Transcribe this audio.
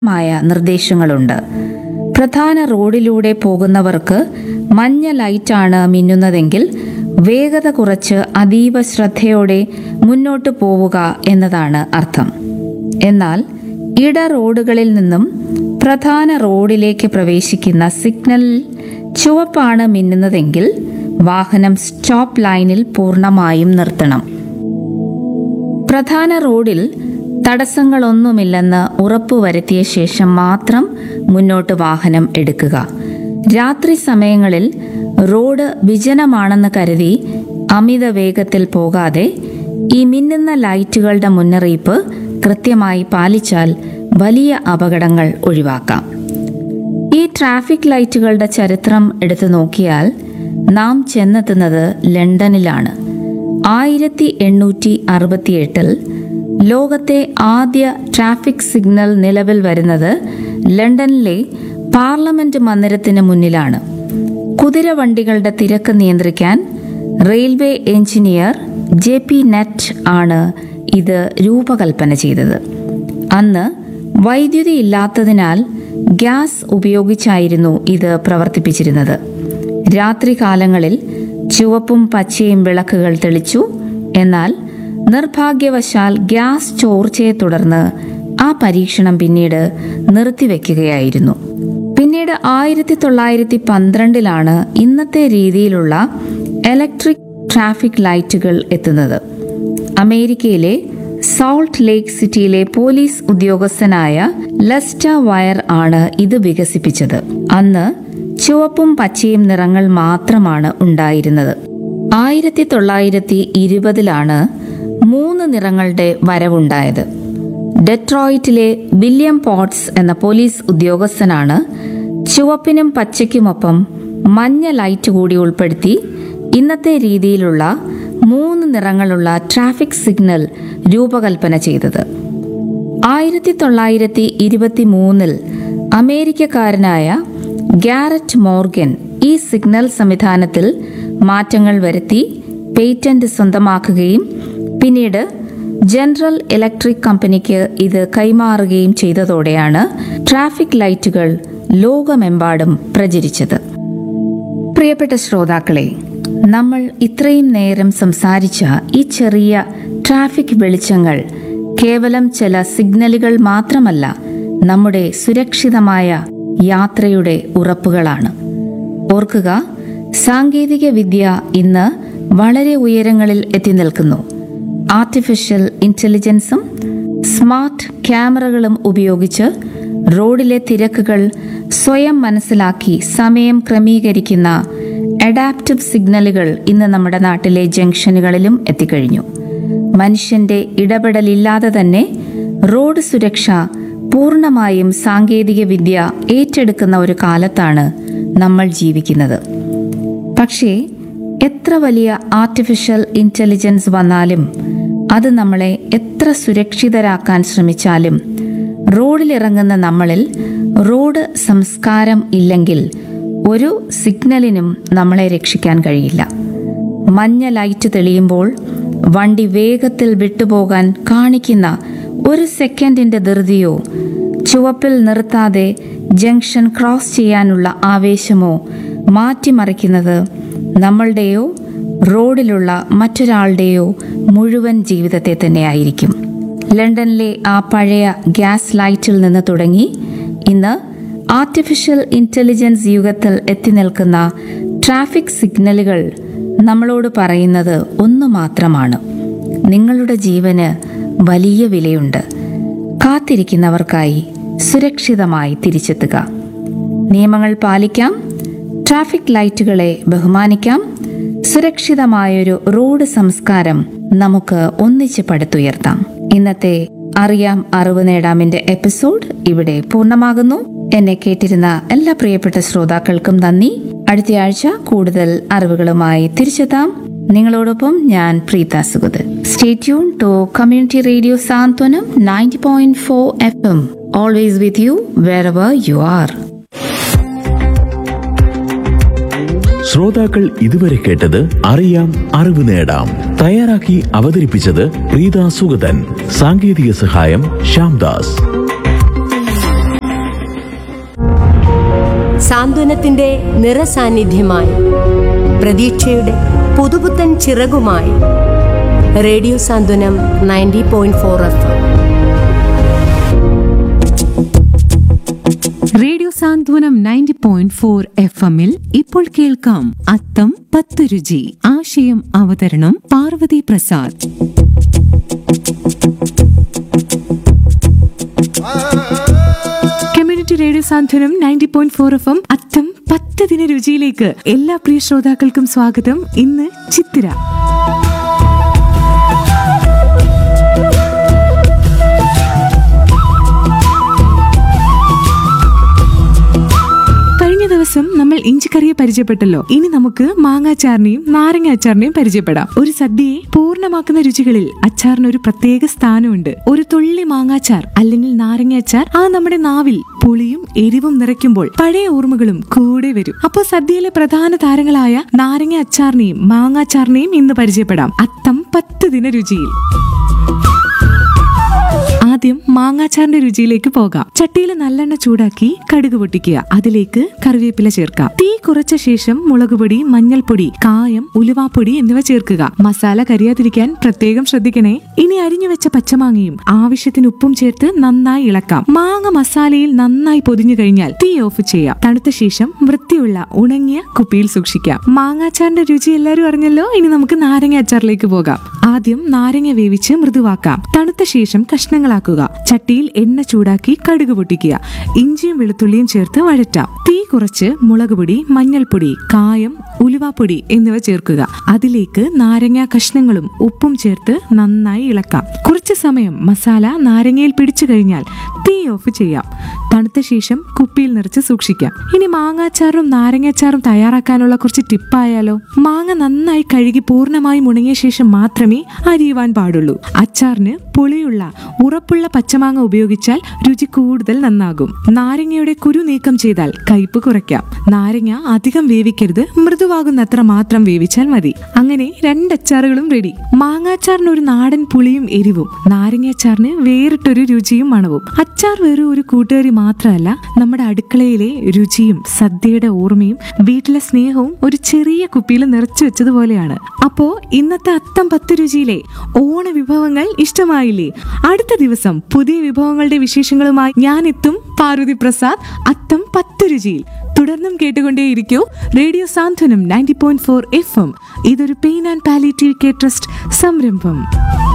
മായ നിർദ്ദേശങ്ങളുണ്ട് പ്രധാന റോഡിലൂടെ പോകുന്നവർക്ക് മഞ്ഞ ലൈറ്റാണ് മിന്നുന്നതെങ്കിൽ വേഗത കുറച്ച് അതീവ ശ്രദ്ധയോടെ മുന്നോട്ട് പോവുക എന്നതാണ് അർത്ഥം എന്നാൽ ഇട റോഡുകളിൽ നിന്നും പ്രധാന റോഡിലേക്ക് പ്രവേശിക്കുന്ന സിഗ്നലിൽ ചുവപ്പാണ് മിന്നുന്നതെങ്കിൽ വാഹനം സ്റ്റോപ്പ് ലൈനിൽ പൂർണ്ണമായും നിർത്തണം പ്രധാന റോഡിൽ തടസ്സങ്ങളൊന്നുമില്ലെന്ന് ഉറപ്പുവരുത്തിയ ശേഷം മാത്രം മുന്നോട്ട് വാഹനം എടുക്കുക രാത്രി സമയങ്ങളിൽ റോഡ് വിജനമാണെന്ന് കരുതി അമിത വേഗത്തിൽ പോകാതെ ഈ മിന്നുന്ന ലൈറ്റുകളുടെ മുന്നറിയിപ്പ് കൃത്യമായി പാലിച്ചാൽ വലിയ അപകടങ്ങൾ ഒഴിവാക്കാം ഈ ട്രാഫിക് ലൈറ്റുകളുടെ ചരിത്രം എടുത്തു നോക്കിയാൽ നാം ചെന്നെത്തുന്നത് ലണ്ടനിലാണ് ആയിരത്തി എണ്ണൂറ്റി അറുപത്തിയെട്ടിൽ ലോകത്തെ ആദ്യ ട്രാഫിക് സിഗ്നൽ നിലവിൽ വരുന്നത് ലണ്ടനിലെ പാർലമെന്റ് മന്ദിരത്തിന് മുന്നിലാണ് കുതിരവണ്ടികളുടെ തിരക്ക് നിയന്ത്രിക്കാൻ railway engineer J P Knight ആണ് ഇത് രൂപകൽപ്പന ചെയ്തത് അന്ന് വൈദ്യുതി ഇല്ലാത്തതിനാൽ ഗ്യാസ് ഉപയോഗിച്ചായിരുന്നു ഇത് പ്രവർത്തിപ്പിച്ചിരുന്നത് രാത്രികാലങ്ങളിൽ ചുവപ്പും പച്ചയും വിളക്കുകൾ തെളിച്ചു എന്നാൽ നിർഭാഗ്യവശാൽ ഗ്യാസ് ചോർച്ചയെ തുടർന്ന് ആ പരീക്ഷണം പിന്നീട് നിർത്തിവെക്കുകയായിരുന്നു പിന്നീട് ആയിരത്തി തൊള്ളായിരത്തി പന്ത്രണ്ടിലാണ് ഇന്നത്തെ രീതിയിലുള്ള ഇലക്ട്രിക് ട്രാഫിക് ലൈറ്റുകൾ എത്തുന്നത് അമേരിക്കയിലെ സോൾട്ട് ലേക്ക് സിറ്റിയിലെ പോലീസ് ഉദ്യോഗസ്ഥനായ ലസ്റ്റ വയർ ആണ് ഇത് വികസിപ്പിച്ചത് അന്ന് ചുവപ്പും പച്ചയും നിറങ്ങൾ മാത്രമാണ് ഉണ്ടായിരുന്നത് ആയിരത്തി തൊള്ളായിരത്തി ഇരുപതിലാണ് മൂന്ന് നിറങ്ങളുടെ വരവുണ്ടായത് ഡെട്രോയിറ്റിലെ വില്യം പോട്ട്സ് എന്ന പോലീസ് ഉദ്യോഗസ്ഥനാണ് ചുവപ്പിനും പച്ചയ്ക്കുമൊപ്പം മഞ്ഞ ലൈറ്റ് കൂടി ഉൾപ്പെടുത്തി ഇന്നത്തെ രീതിയിലുള്ള മൂന്ന് നിറങ്ങളുള്ള ട്രാഫിക് സിഗ്നൽ രൂപകൽപ്പന ചെയ്തത് ആയിരത്തി തൊള്ളായിരത്തി ഇരുപത്തി മൂന്നിൽ അമേരിക്കക്കാരനായ ഗാരറ്റ് മോർഗൻ ഈ സിഗ്നൽ സംവിധാനത്തിൽ മാറ്റങ്ങൾ വരുത്തി പേറ്റന്റ് സ്വന്തമാക്കുകയും പിന്നീട് ജനറൽ ഇലക്ട്രിക് കമ്പനിക്ക് ഇത് കൈമാറുകയും ചെയ്തതോടെയാണ് ട്രാഫിക് ലൈറ്റുകൾ ലോകമെമ്പാടും പ്രചരിച്ചത് പ്രിയപ്പെട്ട ശ്രോതാക്കളെ നമ്മൾ ഇത്രയും നേരം സംസാരിച്ച ഈ ചെറിയ ട്രാഫിക് വെളിച്ചങ്ങൾ കേവലം ചില സിഗ്നലുകൾ മാത്രമല്ല നമ്മുടെ സുരക്ഷിതമായ യാത്രയുടെ ഉറപ്പുകളാണ് ഓർക്കുക സാങ്കേതിക വിദ്യ ഇന്ന് വളരെ ഉയരങ്ങളിൽ എത്തി നിൽക്കുന്നു ആർട്ടിഫിഷ്യൽ ഇന്റലിജൻസും സ്മാർട്ട് ക്യാമറകളും ഉപയോഗിച്ച് റോഡിലെ തിരക്കുകൾ സ്വയം മനസ്സിലാക്കി സമയം ക്രമീകരിക്കുന്ന അഡാപ്റ്റീവ് സിഗ്നലുകൾ ഇന്ന് നമ്മുടെ നാട്ടിലെ ജംഗ്ഷനുകളിലും എത്തിക്കഴിഞ്ഞു മനുഷ്യന്റെ ഇടപെടലില്ലാതെ തന്നെ റോഡ് സുരക്ഷ പൂർണ്ണമായും സാങ്കേതിക വിദ്യ ഏറ്റെടുക്കുന്ന ഒരു കാലത്താണ് നമ്മൾ ജീവിക്കുന്നത് പക്ഷേ എത്ര വലിയ ആർട്ടിഫിഷ്യൽ ഇന്റലിജൻസ് വന്നാലും അത് നമ്മളെ എത്ര സുരക്ഷിതരാക്കാൻ ശ്രമിച്ചാലും റോഡിലിറങ്ങുന്ന നമ്മളിൽ റോഡ് സംസ്കാരം ഇല്ലെങ്കിൽ ഒരു സിഗ്നലിനും നമ്മളെ രക്ഷിക്കാൻ കഴിയില്ല മഞ്ഞ ലൈറ്റ് തെളിയുമ്പോൾ വണ്ടി വേഗത്തിൽ വിട്ടുപോകാൻ കാണിക്കുന്ന ഒരു സെക്കൻഡിന്റെ ധൃതിയോ ചുവപ്പിൽ നിർത്താതെ ജംഗ്ഷൻ ക്രോസ് ചെയ്യാനുള്ള ആവേശമോ മാറ്റിമറിക്കുന്നത് നമ്മളുടെയോ റോഡിലുള്ള മറ്റൊരാളുടെയോ മുഴുവൻ ജീവിതത്തെ തന്നെയായിരിക്കും ലണ്ടനിലെ ആ പഴയ ഗ്യാസ് ലൈറ്റിൽ നിന്ന് തുടങ്ങി ഇന്ന് ആർട്ടിഫിഷ്യൽ ഇന്റലിജൻസ് യുഗത്തിൽ എത്തി നിൽക്കുന്ന ട്രാഫിക് സിഗ്നലുകൾ നമ്മളോട് പറയുന്നത് ഒന്നു മാത്രമാണ് നിങ്ങളുടെ ജീവന് വലിയ വിലയുണ്ട് കാത്തിരിക്കുന്നവർക്കായി സുരക്ഷിതമായി തിരിച്ചെത്തുക നിയമങ്ങൾ പാലിക്കാം ട്രാഫിക് ലൈറ്റുകളെ ബഹുമാനിക്കാം സുരക്ഷിതമായൊരു റോഡ് സംസ്കാരം നമുക്ക് ഒന്നിച്ച് പടുത്തുയർത്താം ഇന്നത്തെ അറിയാം അറിവ് നേടാമിന്റെ എപ്പിസോഡ് ഇവിടെ പൂർണ്ണമാകുന്നു എന്നെ കേട്ടിരുന്ന എല്ലാ പ്രിയപ്പെട്ട ശ്രോതാക്കൾക്കും നന്ദി അടുത്തയാഴ്ച കൂടുതൽ അറിവുകളുമായി തിരിച്ചെത്താം നിങ്ങളോടൊപ്പം ഞാൻ Preetha Sugath stay tune to community radio Santhwanam ninety point four F M always with you wherever you are ശ്രോതാക്കൾ ഇതുവരെ കേട്ടത് അറിയാം അറിവ് നേടാം തയ്യാറാക്കി അവതരിപ്പിച്ചത് പ്രീത സുഗതൻ സാങ്കേതിക സഹായം ശ്യാംദാസ് സാന്ത്വനത്തിന്റെ നിറസാന്നിധ്യമായി പ്രതീക്ഷയുടെ പുതുപുത്തൻ ചിറകുമായി radio Santhwanam ninety point four F radio Santhwanam ninety point four F എമ്മിൽ ഇപ്പോൾ കേൾക്കാം അത്തം പത്ത് രുചി ആശയം അവതരണം Parvathi Prasad community radio Santhwanam ninety point four F M Atham പത്ത് ദിന രുചിയിലേക്ക് എല്ലാ പ്രിയ ശ്രോതാക്കൾക്കും സ്വാഗതം ഇന്ന് ചിത്തിര കഴിഞ്ഞ ദിവസം നമ്മൾ ഇഞ്ചിക്കറിയെ പരിചയപ്പെട്ടല്ലോ ഇനി നമുക്ക് മാങ്ങാച്ചാറിനെയും നാരങ്ങ അച്ചാറിനെയും പരിചയപ്പെടാം ഒരു സദ്യയെ പൂർണ്ണമാക്കുന്ന രുചികളിൽ അച്ചാറിന് ഒരു പ്രത്യേക സ്ഥാനമുണ്ട് ഒരു തുള്ളി മാങ്ങാച്ചാർ അല്ലെങ്കിൽ നാരങ്ങ അച്ചാർ ആ നമ്മുടെ നാവിൽ പുളിയും എരിവും നിറയ്ക്കുമ്പോൾ പഴയ ഓർമ്മകളും കൂടെ വരും അപ്പോൾ സദ്യയിലെ പ്രധാന താരങ്ങളായ നാരങ്ങ അച്ചാറിനെയും മാങ്ങാച്ചാറിനെയും ഇന്ന് പരിചയപ്പെടാം അത്തം പത്ത് ദിന രുചിയിൽ ആദ്യം മാങ്ങാച്ചാറിന്റെ രുചിയിലേക്ക് പോകാം ചട്ടിയിൽ നല്ലെണ്ണ ചൂടാക്കി കടുക് പൊട്ടിക്കുക അതിലേക്ക് കറിവേപ്പില ചേർക്കാം തീ കുറച്ച ശേഷം മുളകുപൊടി മഞ്ഞൾപ്പൊടി കായം ഉലുവാപ്പൊടി എന്നിവ ചേർക്കുക മസാല കരിയാതിരിക്കാൻ പ്രത്യേകം ശ്രദ്ധിക്കണേ ഇനി അരിഞ്ഞു വെച്ച പച്ചമാങ്ങയും ആവശ്യത്തിന് ഉപ്പും ചേർത്ത് നന്നായി ഇളക്കാം മാങ്ങ മസാലയിൽ നന്നായി പൊതിഞ്ഞു കഴിഞ്ഞാൽ തീ ഓഫ് ചെയ്യാം തണുത്ത ശേഷം വൃത്തിയുള്ള ഉണങ്ങിയ കുപ്പിയിൽ സൂക്ഷിക്കാം മാങ്ങാച്ചാറിന്റെ രുചി എല്ലാവരും അറിഞ്ഞല്ലോ ഇനി നമുക്ക് നാരങ്ങ അച്ചാറിലേക്ക് പോകാം ആദ്യം നാരങ്ങ വേവിച്ച് മൃദുവാക്കാം തണുത്ത ശേഷം കഷ്ണങ്ങളാക്കുക ചട്ടിയിൽ എണ്ണ ചൂടാക്കി കടുക് പൊട്ടിക്കുക ഇഞ്ചിയും വെളുത്തുള്ളിയും ചേർത്ത് വഴറ്റാം തീ കുറച്ച് മുളക് പൊടി മഞ്ഞൾപ്പൊടി കായം ഉലുവാപ്പൊടി എന്നിവ ചേർക്കുക അതിലേക്ക് നാരങ്ങ കഷ്ണങ്ങളും ഉപ്പും ചേർത്ത് നന്നായി ഇളക്കാം കുറച്ച് സമയം മസാല നാരങ്ങയിൽ പിടിച്ചു കഴിഞ്ഞാൽ തീ ഓഫ് ചെയ്യാം തണുത്ത ശേഷം കുപ്പിയിൽ നിറച്ച് സൂക്ഷിക്കാം ഇനി മാങ്ങാച്ചാറും നാരങ്ങാച്ചാറും തയ്യാറാക്കാനുള്ള കുറച്ച് ടിപ്പായാലോ മാങ്ങ നന്നായി കഴുകി പൂർണ്ണമായും ഉണങ്ങിയ ശേഷം മാത്രമേ അരിയുവാൻ പാടുള്ളൂ അച്ചാറിന് പുളിയുള്ള ഉറപ്പുള്ള പച്ചമാങ്ങ ഉപയോഗിച്ചാൽ രുചി കൂടുതൽ നന്നാകും നാരങ്ങയുടെ കുരു നീക്കം ചെയ്താൽ കയ്പ് കുറയ്ക്കാം നാരങ്ങ അധികം വേവിക്കരുത് മൃദുവാകുന്നത്ര മാത്രം വേവിച്ചാൽ മതി അങ്ങനെ രണ്ട് അച്ചാറുകളും റെഡി മാങ്ങാച്ചാറിന് ഒരു നാടൻ പുളിയും എരിവും നാരങ്ങാച്ചാറിന് വേറിട്ടൊരു രുചിയും മണവും അച്ചാർ വെറും ഒരു കൂട്ടുകാരി മാത്രമല്ല നമ്മുടെ അടുക്കളയിലെ രുചിയും സദ്യയുടെ ഓർമ്മയും വീട്ടിലെ സ്നേഹവും ഒരു ചെറിയ കുപ്പിയിൽ നിറച്ചു വെച്ചതുപോലെയാണ് അപ്പോ ഇന്നത്തെ അത്തം പത്ത് രുചിയിലെ ഓണ വിഭവങ്ങൾ ഇഷ്ടമായില്ലേ അടുത്ത ദിവസം പുതിയ വിഭവങ്ങളുടെ വിശേഷങ്ങളുമായി ഞാൻ എത്തും പാർവതി പ്രസാദ് അത്തം പത്ത് രുചിയിൽ തുടർന്നും കേട്ടുകൊണ്ടേയിരിക്കൂ radio Santhwanam ninety point four F M ഇതൊരു pain and palliative care trust സംരംഭം